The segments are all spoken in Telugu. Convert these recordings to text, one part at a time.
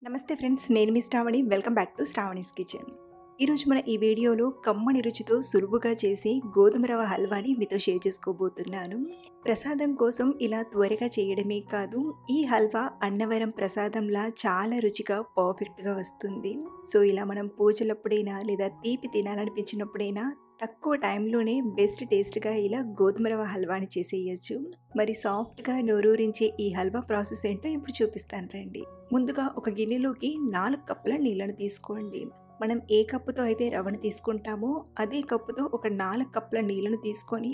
నమస్తే ఫ్రెండ్స్ నేను మీ Sravani welcome back to Sravani's kitchen ఈరోజు మన ఈ వీడియోలో కమ్మని రుచితో సులువుగా చేసి గోధుమ రవ్వ హల్వాని మీతో షేర్ చేసుకోబోతున్నాను ప్రసాదం కోసం ఇలా త్వరగా చేయడమే కాదు ఈ హల్వా అన్నవరం ప్రసాదంలా చాలా రుచిగా పర్ఫెక్ట్గా వస్తుంది సో ఇలా మనం పూజలప్పుడైనా లేదా తీపి తినాలనిపించినప్పుడైనా తక్కువ టైంలోనే బెస్ట్ టేస్ట్గా ఇలా గోధుమ రవ్వ హల్వాని చేసేయచ్చు మరి సాఫ్ట్గా నోరూరించే ఈ హల్వా ప్రాసెస్ ఏంటో ఇప్పుడు చూపిస్తాను రండి ముందుగా ఒక గిన్నెలోకి నాలుగు కప్పుల నీళ్ళను తీసుకోండి మనం ఏ కప్పుతో అయితే రవ్వను తీసుకుంటామో అదే కప్పుతో ఒక నాలుగు కప్పుల నీళ్ళను తీసుకొని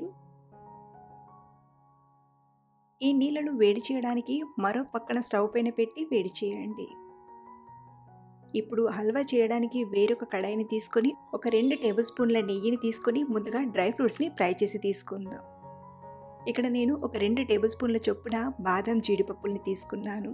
ఈ నీళ్ళను వేడి చేయడానికి మరో పక్కన స్టవ్ పైన పెట్టి వేడి చేయండి ఇప్పుడు హల్వా చేయడానికి వేరొక కడాయిని తీసుకొని ఒక రెండు టేబుల్ స్పూన్ల నెయ్యిని తీసుకొని ముందుగా డ్రై ఫ్రూట్స్ని ఫ్రై చేసి తీసుకుందాం ఇక్కడ నేను ఒక రెండు టేబుల్ స్పూన్ల చొప్పున బాదం జీడిపప్పుల్ని తీసుకున్నాను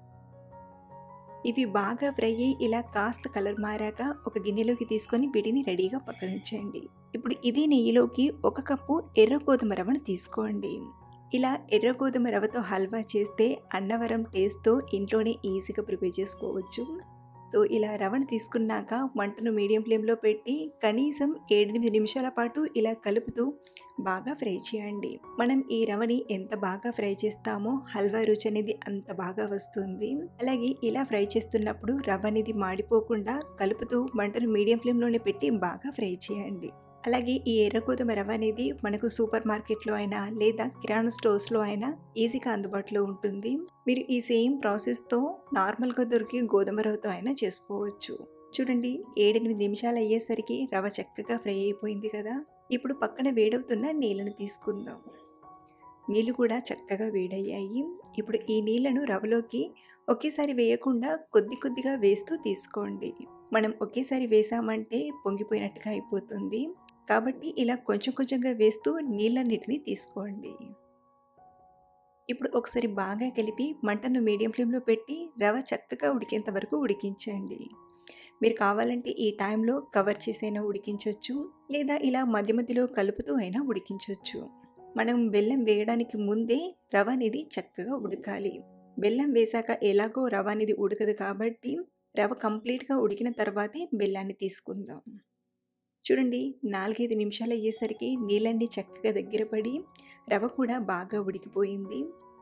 ఇవి బాగా ఫ్రై అయ్యి ఇలా కాస్త కలర్ మారాక ఒక గిన్నెలోకి తీసుకొని వీటిని రెడీగా పక్కన ఉంచండి ఇప్పుడు ఇదే నెయ్యిలోకి ఒక కప్పు ఎర్ర గోధుమ రవ్వను తీసుకోండి ఇలా ఎర్ర గోధుమ రవ్వతో హల్వా చేస్తే అన్నవరం టేస్ట్తో ఇంట్లోనే ఈజీగా ప్రిపేర్ చేసుకోవచ్చు సో ఇలా రవ్వను తీసుకున్నాక మంటను మీడియం ఫ్లేమ్లో పెట్టి కనీసం ఏడెనిమిది నిమిషాల పాటు ఇలా కలుపుతూ బాగా ఫ్రై చేయండి మనం ఈ రవ్వని ఎంత బాగా ఫ్రై చేస్తామో హల్వా రుచి అనేది అంత బాగా వస్తుంది అలాగే ఇలా ఫ్రై చేస్తున్నప్పుడు రవ్వ అనేది మాడిపోకుండా కలుపుతూ మంటను మీడియం ఫ్లేమ్లోనే పెట్టి బాగా ఫ్రై చేయండి అలాగే ఈ ఎర్ర గోధుమ రవ్వ అనేది మనకు సూపర్ మార్కెట్లో అయినా లేదా కిరాణా స్టోర్స్లో అయినా ఈజీగా అందుబాటులో ఉంటుంది మీరు ఈ సేమ్ ప్రాసెస్తో నార్మల్గా దొరికి గోధుమ రవ్వతో అయినా చేసుకోవచ్చు చూడండి ఏడెనిమిది నిమిషాలు అయ్యేసరికి రవ్వ చక్కగా ఫ్రై అయిపోయింది కదా ఇప్పుడు పక్కన వేడవుతున్న నీళ్ళను తీసుకుందాం నీళ్ళు కూడా చక్కగా వేడయ్యాయి ఇప్పుడు ఈ నీళ్లను రవ్వలోకి ఒకేసారి వేయకుండా కొద్ది కొద్దిగా వేస్తూ తీసుకోండి మనం ఒకేసారి వేసామంటే పొంగిపోయినట్టుగా అయిపోతుంది కాబట్టి ఇలా కొంచెం కొంచెంగా వేస్తూ నీళ్ళన్నిటిని తీసుకోండి ఇప్పుడు ఒకసారి బాగా కలిపి మంటను మీడియం ఫ్లేమ్లో పెట్టి రవ చక్కగా ఉడికేంత వరకు ఉడికించండి మీరు కావాలంటే ఈ టైంలో కవర్ చేసైనా ఉడికించవచ్చు లేదా ఇలా మధ్య మధ్యలో కలుపుతూ అయినా ఉడికించవచ్చు మనం బెల్లం వేయడానికి ముందే రవ అనేది చక్కగా ఉడకాలి బెల్లం వేశాక ఎలాగో రవ అనేది ఉడకదు కాబట్టి రవ కంప్లీట్గా ఉడికిన తర్వాతే బెల్లాన్ని తీసుకుందాం చూడండి నాలుగైదు నిమిషాలు అయ్యేసరికి నీళ్ళన్నీ చక్కగా దగ్గర పడి రవ కూడా బాగా ఉడికిపోయింది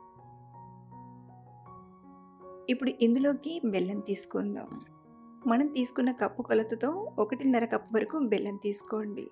ఇప్పుడు ఇందులోకి బెల్లం తీసుకుందాం మనం తీసుకున్న కప్పు కొలతతో ఒకటిన్నర కప్పు వరకు బెల్లం తీసుకోండి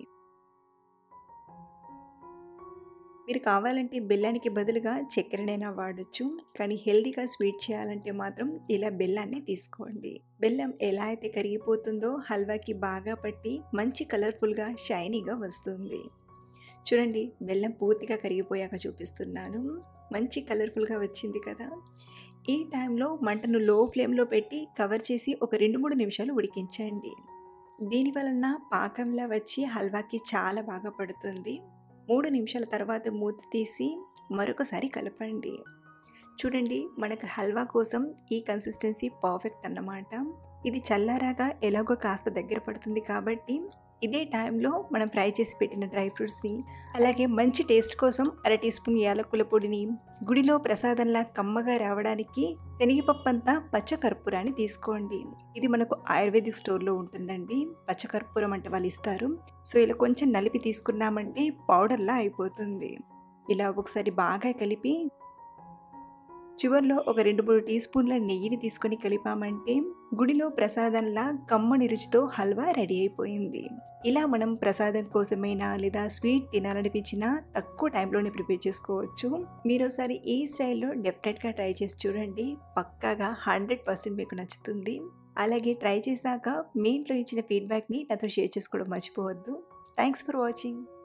మీరు కావాలంటే బెల్లానికి బదులుగా చక్కెరనైనా వాడచ్చు కానీ హెల్తీగా స్వీట్ చేయాలంటే మాత్రం ఇలా బెల్లాన్ని తీసుకోండి బెల్లం ఎలా అయితే కరిగిపోతుందో హల్వాకి బాగా పట్టి మంచి కలర్ఫుల్గా షైనీగా వస్తుంది చూడండి బెల్లం పూర్తిగా కరిగిపోయాక చూపిస్తున్నాను మంచి కలర్ఫుల్గా వచ్చింది కదా ఈ టైంలో మంటను లో ఫ్లేమ్లో పెట్టి కవర్ చేసి ఒక రెండు మూడు నిమిషాలు ఉడికించండి దీని వలన పాకంలా వచ్చి హల్వాకి చాలా బాగా పడుతుంది మూడు నిమిషాల తర్వాత మూత తీసి మరొకసారి కలపండి చూడండి మనకు హల్వా కోసం ఈ కన్సిస్టెన్సీ పర్ఫెక్ట్ అన్నమాట ఇది చల్లారాగా ఎలాగో కాస్త దగ్గర పడుతుంది కాబట్టి ఇదే టైంలో మనం ఫ్రై చేసి పెట్టిన డ్రై ఫ్రూట్స్ని అలాగే మంచి టేస్ట్ కోసం అర టీ స్పూన్ యాలకుల పొడిని గుడిలో ప్రసాదంలా కమ్మగా రావడానికి శనగపప్పు అంతా పచ్చకర్పూరాన్ని తీసుకోండి ఇది మనకు ఆయుర్వేదిక్ స్టోర్లో ఉంటుందండి పచ్చకర్పూరం అంటే వాళ్ళు ఇస్తారు సో ఇలా కొంచెం నలిపి తీసుకున్నామంటే పౌడర్లా అయిపోతుంది ఇలా ఒకసారి బాగా కలిపి చివరిలో ఒక రెండు మూడు టీ స్పూన్ల నెయ్యిని తీసుకొని కలిపామంటే గుడిలో ప్రసాదంలా కమ్మని రుచితో హల్వా రెడీ అయిపోయింది ఇలా మనం ప్రసాదం కోసమైనా లేదా స్వీట్ తినాలనిపించినా తక్కువ టైంలోనే ప్రిపేర్ చేసుకోవచ్చు మీరు ఒకసారి ఈ స్టైల్లో డెఫినెట్గా ట్రై చేసి చూడండి పక్కాగా హండ్రెడ్ పర్సెంట్ మీకు నచ్చుతుంది అలాగే ట్రై చేశాక మీ ఇంట్లో ఇచ్చిన ఫీడ్బ్యాక్ని నాతో షేర్ చేసుకోవడం మర్చిపోవద్దు థ్యాంక్స్ ఫర్ వాచింగ్